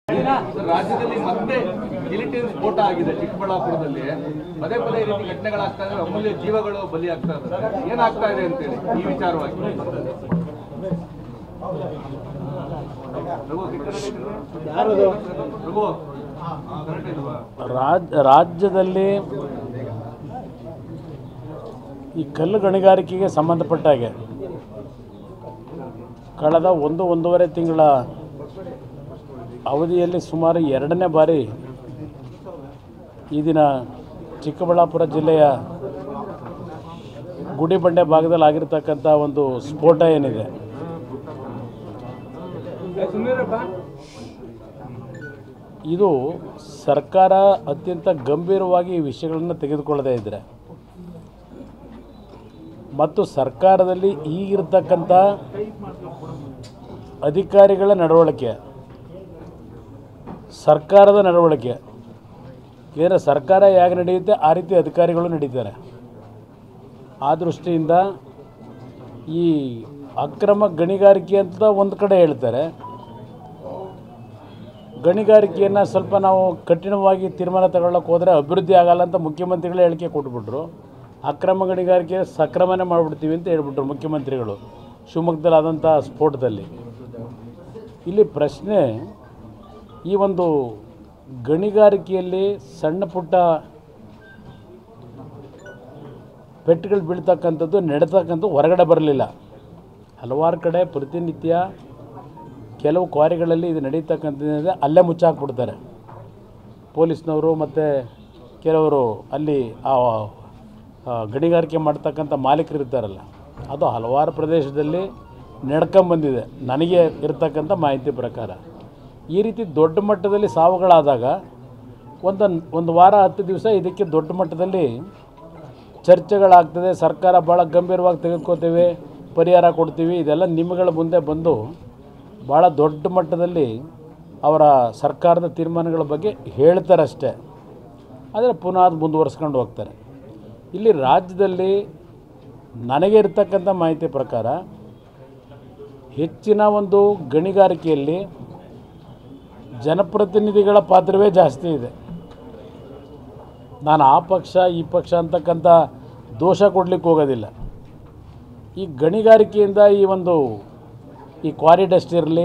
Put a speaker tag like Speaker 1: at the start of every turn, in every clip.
Speaker 1: Sir, ರಾಜ್ಯದಲ್ಲಿ ಮತ್ತೆ gelatin ಸ್ಫೋಟ ಆಗಿದೆ ಚಿಕ್ಕಬಳ್ಳಾಪುರದಲ್ಲಿ ಪದೇ ಪದೇ ಈ ರೀತಿ ಘಟನೆಗಳಾಗ್ತಾ ಇದ್ರೆ ಅಮೂಲ್ಯ ಜೀವಗಳು ಬಲಿ ಆಗ್ತಾ ಇದ್ದಾರೆ ಏನಾಗ್ತಾ ಇದೆ ಅಂತೇಳಿ ಈ ವಿಚಾರವಾಗಿ ರಘು, ರಘು, correct ಇದೆಯಾ?
Speaker 2: ರಾಜ್ ರಾಜ್ಯದಲ್ಲಿ ಈ ಕಲ್ಲು ಗಣಿಗಾರಿಕೆಗೆ ಸಂಬಂಧಪಟ್ಟ ಹಾಗೆ ಕಳೆದ ಒಂದು ಒಂದೂವರೆ ತಿಂಗಳ ಅವಧಿಯಲ್ಲಿ ಸುಮಾರು ಎರಡನೇ ಬಾರಿ ಈ ದಿನ ಚಿಕ್ಕಬಳ್ಳಾಪುರ ಜಿಲ್ಲೆಯ ಗುಡಿಬಂಡೆ ಭಾಗದಲ್ಲಿ ಆಗಿರ್ತಕ್ಕಂಥ ಒಂದು ಸ್ಫೋಟ ಏನಿದೆ ಇದು ಸರ್ಕಾರ ಅತ್ಯಂತ ಗಂಭೀರವಾಗಿ ಈ ವಿಷಯಗಳನ್ನು ತೆಗೆದುಕೊಳ್ಳದೇ ಇದ್ದರೆ ಮತ್ತು ಸರ್ಕಾರದಲ್ಲಿ ಈಗಿರ್ತಕ್ಕಂಥ ಅಧಿಕಾರಿಗಳ ನಡವಳಿಕೆ ಸರ್ಕಾರದ ನಡವಳಿಕೆ ಏನಾರ ಸರ್ಕಾರ ಹೇಗೆ ನಡೆಯುತ್ತೆ ಆ ರೀತಿ ಅಧಿಕಾರಿಗಳು ನಡೀತಾರೆ ಆ ದೃಷ್ಟಿಯಿಂದ ಈ ಅಕ್ರಮ ಗಣಿಗಾರಿಕೆ ಅಂತ ಒಂದು ಕಡೆ ಹೇಳ್ತಾರೆ ಗಣಿಗಾರಿಕೆಯನ್ನು ಸ್ವಲ್ಪ ನಾವು ಕಠಿಣವಾಗಿ ತೀರ್ಮಾನ ತಗೊಳ್ಳೋಕೆ ಹೋದರೆ ಅಭಿವೃದ್ಧಿ ಆಗಲ್ಲ ಅಂತ ಮುಖ್ಯಮಂತ್ರಿಗಳೇ ಹೇಳಿಕೆ ಕೊಟ್ಬಿಟ್ರು ಅಕ್ರಮ ಗಣಿಗಾರಿಕೆ ಸಕ್ರಮನೆ ಮಾಡಿಬಿಡ್ತೀವಿ ಅಂತ ಹೇಳ್ಬಿಟ್ರು ಮುಖ್ಯಮಂತ್ರಿಗಳು ಶಿವಮೊಗ್ಗದಲ್ಲಿ ಆದಂಥ ಸ್ಫೋಟದಲ್ಲಿ ಇಲ್ಲಿ ಪ್ರಶ್ನೆ ಈ ಒಂದು ಗಣಿಗಾರಿಕೆಯಲ್ಲಿ ಸಣ್ಣ ಪುಟ್ಟ ಪೆಟ್ಟುಗಳು ಬೀಳ್ತಕ್ಕಂಥದ್ದು ನಡೆತಕ್ಕಂಥದ್ದು ಹೊರಗಡೆ ಬರಲಿಲ್ಲ ಹಲವಾರು ಕಡೆ ಪ್ರತಿನಿತ್ಯ ಕೆಲವು ಕ್ವಾರಿಗಳಲ್ಲಿ ಇದು ನಡೀತಕ್ಕಂಥದ್ದಿದೆ ಅಲ್ಲೇ ಮುಚ್ಚಾಕ್ಬಿಡ್ತಾರೆ ಪೊಲೀಸ್ನವರು ಮತ್ತು ಕೆಲವರು ಅಲ್ಲಿ ಆ ಆ ಗಣಿಗಾರಿಕೆ ಮಾಡ್ತಕ್ಕಂಥ ಮಾಲೀಕರು ಇರ್ತಾರಲ್ಲ ಅದು ಹಲವಾರು ಪ್ರದೇಶದಲ್ಲಿ ನಡ್ಕೊಂಬಂದಿದೆ ನನಗೆ ಇರತಕ್ಕಂಥ ಮಾಹಿತಿ ಪ್ರಕಾರ ಈ ರೀತಿ ದೊಡ್ಡ ಮಟ್ಟದಲ್ಲಿ ಸಾವುಗಳಾದಾಗ ಒಂದು ಒಂದು ವಾರ ಹತ್ತು ದಿವಸ ಇದಕ್ಕೆ ದೊಡ್ಡ ಮಟ್ಟದಲ್ಲಿ ಚರ್ಚೆಗಳಾಗ್ತದೆ ಸರ್ಕಾರ ಭಾಳ ಗಂಭೀರವಾಗಿ ತೆಗೆದುಕೋತೇವೆ ಪರಿಹಾರ ಕೊಡ್ತೀವಿ ಇದೆಲ್ಲ ನಿಮ್ಮಗಳ ಮುಂದೆ ಬಂದು ಭಾಳ ದೊಡ್ಡ ಮಟ್ಟದಲ್ಲಿ ಅವರ ಸರ್ಕಾರದ ತೀರ್ಮಾನಗಳ ಬಗ್ಗೆ ಹೇಳ್ತಾರಷ್ಟೇ ಆದರೆ ಪುನಃ ಅದು ಮುಂದುವರ್ಸ್ಕೊಂಡು ಹೋಗ್ತಾರೆ ಇಲ್ಲಿ ರಾಜ್ಯದಲ್ಲಿ ನನಗೆ ಇರ್ತಕ್ಕಂಥ ಮಾಹಿತಿ ಪ್ರಕಾರ ಹೆಚ್ಚಿನ ಒಂದು ಗಣಿಗಾರಿಕೆಯಲ್ಲಿ ಜನಪ್ರತಿನಿಧಿಗಳ ಪಾತ್ರವೇ ಜಾಸ್ತಿ ಇದೆ ನಾನು ಆ ಪಕ್ಷ ಈ ಪಕ್ಷ ಅಂತಕ್ಕಂಥ ದೋಷ ಕೊಡಲಿಕ್ಕೆ ಹೋಗೋದಿಲ್ಲ ಈ ಗಣಿಗಾರಿಕೆಯಿಂದ ಈ ಒಂದು ಈ ಕ್ವಾರಿ ಡಸ್ಟ್ ಇರಲಿ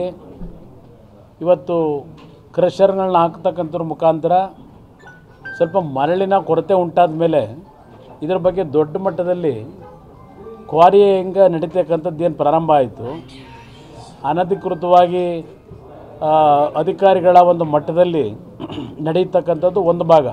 Speaker 2: ಇವತ್ತು ಕ್ರಷರ್ಗಳನ್ನ ಹಾಕ್ತಕ್ಕಂಥವ್ರ ಮುಖಾಂತರ ಸ್ವಲ್ಪ ಮರಳಿನ ಕೊರತೆ ಉಂಟಾದ ಮೇಲೆ ಇದರ ಬಗ್ಗೆ ದೊಡ್ಡ ಮಟ್ಟದಲ್ಲಿ ಕ್ವಾರಿ ಹೆಂಗೆ ನಡೀತಕ್ಕಂಥದ್ದು ಏನು ಪ್ರಾರಂಭ ಆಯಿತು ಅನಧಿಕೃತವಾಗಿ ಆ, ಅಧಿಕಾರಿಗಳ ಒಂದು ಮಟ್ಟದಲ್ಲಿ ನಡೀತಕ್ಕಂಥದ್ದು ಒಂದು ಭಾಗ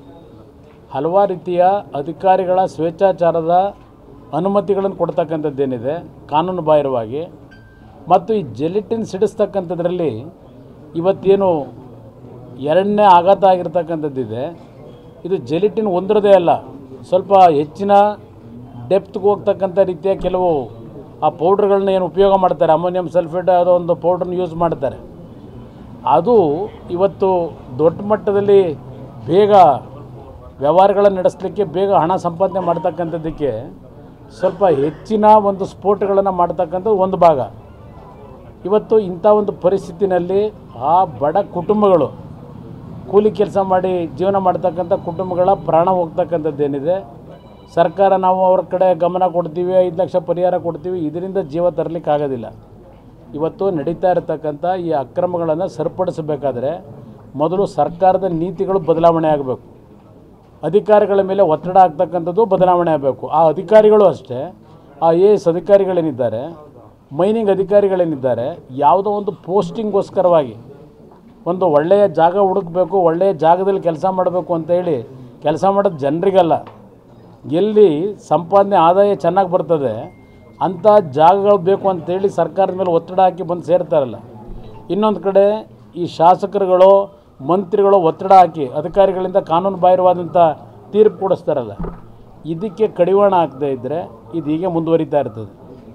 Speaker 2: ಹಲವಾರು ರೀತಿಯ ಅಧಿಕಾರಿಗಳ ಸ್ವೇಚ್ಛಾಚಾರದ ಅನುಮತಿಗಳನ್ನು ಕೊಡ್ತಕ್ಕಂಥದ್ದೇನಿದೆ ಕಾನೂನು ಬಾಹಿರವಾಗಿ ಮತ್ತು ಈ ಜೆಲಿಟಿನ್ ಸಿಡಿಸ್ತಕ್ಕಂಥದ್ರಲ್ಲಿ ಇವತ್ತೇನು ಎರಡನೇ ಆಘಾತ ಆಗಿರ್ತಕ್ಕಂಥದ್ದಿದೆ ಇದು ಜೆಲಿಟಿನ್ ಒಂದರದೇ ಅಲ್ಲ ಸ್ವಲ್ಪ ಹೆಚ್ಚಿನ ಡೆಪ್ತ್ಗೆ ಹೋಗ್ತಕ್ಕಂಥ ರೀತಿಯ ಕೆಲವು ಆ ಪೌಡ್ರ್ಗಳನ್ನ ಏನು ಉಪಯೋಗ ಮಾಡ್ತಾರೆ ಅಮೋನಿಯಂ ಸಲ್ಫೇಟ್ ಯಾವುದೋ ಒಂದು ಪೌಡ್ರನ್ನ ಯೂಸ್ ಮಾಡ್ತಾರೆ ಅದು ಇವತ್ತು ದೊಡ್ಡ ಮಟ್ಟದಲ್ಲಿ ಬೇಗ ವ್ಯವಹಾರಗಳನ್ನು ನಡೆಸಲಿಕ್ಕೆ ಬೇಗ ಹಣ ಸಂಪಾದನೆ ಮಾಡ್ತಕ್ಕಂಥದ್ದಕ್ಕೆ ಸ್ವಲ್ಪ ಹೆಚ್ಚಿನ ಒಂದು ಸ್ಫೋಟಗಳನ್ನು ಮಾಡ್ತಕ್ಕಂಥದ್ದು ಒಂದು ಭಾಗ ಇವತ್ತು ಇಂಥ ಒಂದು ಪರಿಸ್ಥಿತಿನಲ್ಲಿ ಆ ಬಡ ಕುಟುಂಬಗಳು ಕೂಲಿ ಕೆಲಸ ಮಾಡಿ ಜೀವನ ಮಾಡ್ತಕ್ಕಂಥ ಕುಟುಂಬಗಳ ಪ್ರಾಣ ಹೋಗ್ತಕ್ಕಂಥದ್ದೇನಿದೆ ಸರ್ಕಾರ ನಾವು ಅವ್ರ ಕಡೆ ಗಮನ ಕೊಡ್ತೀವಿ ಐದು ಲಕ್ಷ ಪರಿಹಾರ ಕೊಡ್ತೀವಿ ಇದರಿಂದ ಜೀವ ತರಲಿಕ್ಕೆ ಆಗೋದಿಲ್ಲ ಇವತ್ತು ನಡೀತಾ ಇರತಕ್ಕಂಥ ಈ ಅಕ್ರಮಗಳನ್ನು ಸರಿಪಡಿಸಬೇಕಾದ್ರೆ ಮೊದಲು ಸರ್ಕಾರದ ನೀತಿಗಳು ಬದಲಾವಣೆ ಆಗಬೇಕು ಅಧಿಕಾರಿಗಳ ಮೇಲೆ ಒತ್ತಡ ಆಗ್ತಕ್ಕಂಥದ್ದು ಬದಲಾವಣೆ ಆಗಬೇಕು ಆ ಅಧಿಕಾರಿಗಳು ಅಷ್ಟೇ ಆ ಎ ಎಸ್ ಅಧಿಕಾರಿಗಳೇನಿದ್ದಾರೆ ಮೈನಿಂಗ್ ಅಧಿಕಾರಿಗಳೇನಿದ್ದಾರೆ ಯಾವುದೋ ಒಂದು ಪೋಸ್ಟಿಂಗ್ಗೋಸ್ಕರವಾಗಿ ಒಂದು ಒಳ್ಳೆಯ ಜಾಗ ಹುಡುಕಬೇಕು ಒಳ್ಳೆಯ ಜಾಗದಲ್ಲಿ ಕೆಲಸ ಮಾಡಬೇಕು ಅಂತೇಳಿ ಕೆಲಸ ಮಾಡೋದು ಜನರಿಗಲ್ಲ ಎಲ್ಲಿ ಸಂಪಾದನೆ ಆದಾಯ ಚೆನ್ನಾಗಿ ಬರ್ತದೆ ಅಂಥ ಜಾಗಗಳು ಬೇಕು ಅಂತೇಳಿ ಸರ್ಕಾರದ ಮೇಲೆ ಒತ್ತಡ ಹಾಕಿ ಬಂದು ಸೇರ್ತಾರಲ್ಲ ಇನ್ನೊಂದು ಕಡೆ ಈ ಶಾಸಕರುಗಳು ಮಂತ್ರಿಗಳು ಒತ್ತಡ ಹಾಕಿ ಅಧಿಕಾರಿಗಳಿಂದ ಕಾನೂನು ಬಾಹಿರವಾದಂಥ ತೀರ್ಪು ಕೊಡಿಸ್ತಾರಲ್ಲ ಇದಕ್ಕೆ ಕಡಿವಾಣ ಹಾಕದೇ ಇದ್ದರೆ ಇದು ಹೀಗೆ ಮುಂದುವರಿತಾ ಇರ್ತದೆ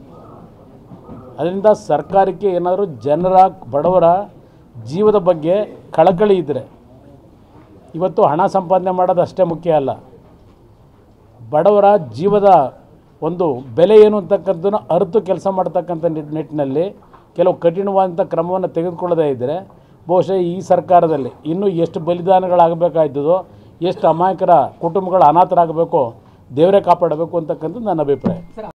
Speaker 2: ಅದರಿಂದ ಸರ್ಕಾರಕ್ಕೆ ಏನಾದರೂ ಜನರ ಬಡವರ ಜೀವದ ಬಗ್ಗೆ ಕಳಕಳಿ ಇದ್ದರೆ ಇವತ್ತು ಹಣ ಸಂಪಾದನೆ ಮಾಡೋದು ಅಷ್ಟೇ ಮುಖ್ಯ ಅಲ್ಲ ಬಡವರ ಜೀವದ ಒಂದು ಬೆಲೆ ಏನು ಅಂತಕ್ಕಂಥದ್ದನ್ನು ಅರಿತು ಕೆಲಸ ಮಾಡ್ತಕ್ಕಂಥ ನಿಟ್ ನಿಟ್ಟಿನಲ್ಲಿ ಕೆಲವು ಕಠಿಣವಾದಂಥ ಕ್ರಮವನ್ನು ತೆಗೆದುಕೊಳ್ಳದೇ ಇದ್ದರೆ ಬಹುಶಃ ಈ ಸರ್ಕಾರದಲ್ಲಿ ಇನ್ನೂ ಎಷ್ಟು ಬಲಿದಾನಗಳಾಗಬೇಕಾಯ್ತದೋ ಎಷ್ಟು ಅಮಾಯಕರ ಕುಟುಂಬಗಳು ಅನಾಥರಾಗಬೇಕೋ ದೇವರೇ ಕಾಪಾಡಬೇಕು ಅಂತಕ್ಕಂಥದ್ದು ನನ್ನ ಅಭಿಪ್ರಾಯ